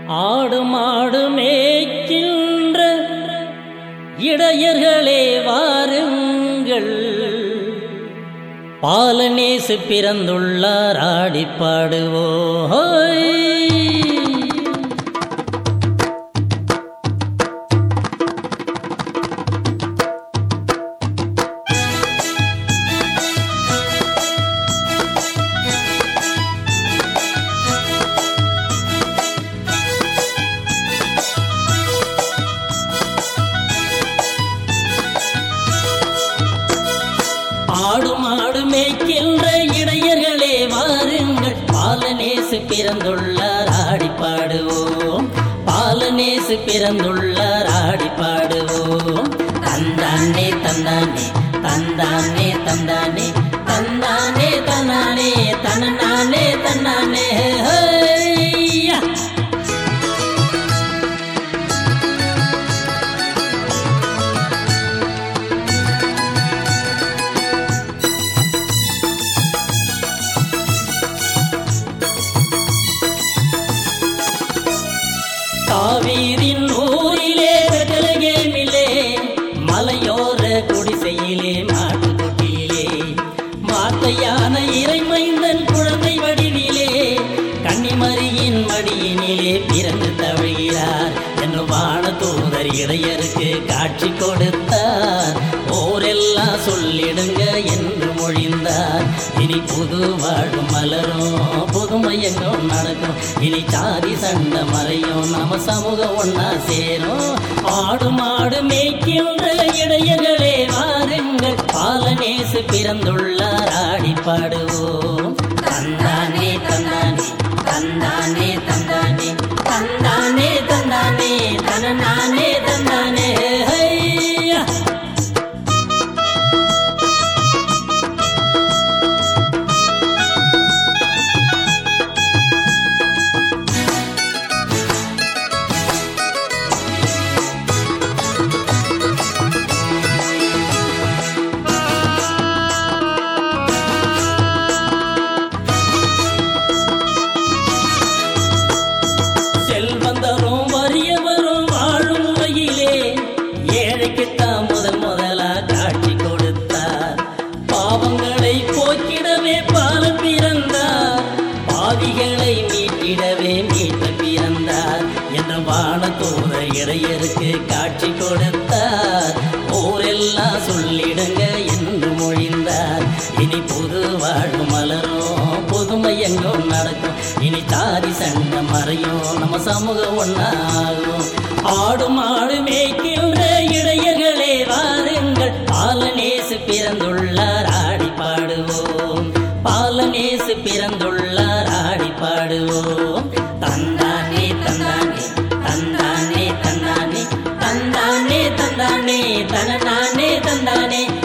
ஆடு மாடு மேய்க்கின்ற இடையர்களே வாருங்கள் பாலநேசு பிறந்துள்ளார் ஆடி பாடுவோய் ஆடு மாடு மேய்க்கின்ற இடையர்களே வாருங்கள் பாலநேசு பிறந்துள்ளார் ஆடி பாடுவோம் பாலநேசு பிறந்துள்ளார் ஆடி பாடுவோம் தந்தானே தந்தானே தந்தானே தந்தானே தந்தானே தன்னானே தன்னானே தன்னானே ஹையா காவீரின் ஊரிலே பெட்டலகேமிலே மலையோர குடிசையிலே மாட்டு தொட்டிலே மாத்தையான இறைமைந்தன் குழந்தை வடிவிலே கன்னிமரியின் மடியினிலே பிறந்து தவிழ்கிறார் என்னும் வான தூதர் இடையருக்கு காட்சி கொடுத்தார் ஓரெல்லாம் சொல்லிடுங்க என்று மொழிந்தார் இனி புது வாழ்வு மலரும் புதுமையங்கும் நடக்கும் இனி சாதி சண்டை மறையும் நம்ம சமூகம் ஒன்னா சேரும் ஆடு மாடு மேய்க்கின்ற இடையர்களே வாருங்கள் பாலநேசு பிறந்துள்ளார் ஆடி பாடுவோம் தந்தானே தந்தானே தந்தானே தந்தானே தந்தானே தந்தானே தனநானே தந்தானே ஹையா செல்வந்தரும் வறியவரும் வாழும் உலகிலே ஏழைக்குத்தான் முதல் முதலா காட்சி கொடுத்தார் பாவங்களை போக்கிடவே பாலம் பிறந்தார் பாவிகளை மீட்டிடவே மீட்ட பிறந்தார் என்ற வான தூர இடையருக்கு காட்சி கொடுத்தார் ஊரெல்லாம் சொல்லிடுங்க என்று மொழிந்தார் இனி புது வாழ்வு மலரும் புதுமை எங்கும் நடக்கும் இனி தாதி சண்டை மறையும் நம்ம சமூகம் ஒன்னாகும் ஆடு மாடு மேய்க்கின்ற இடையர்களே வாருங்கள் பாலநேசு பிறந்துள்ளார் ஆடி பாடுவோம் பாலநேசு பிறந்துள்ளார் ஆடி பாடுவோம் தந்தானே தந்தானே தந்தானே தந்தானே தந்தானே தந்தானே தனநானே தந்தானே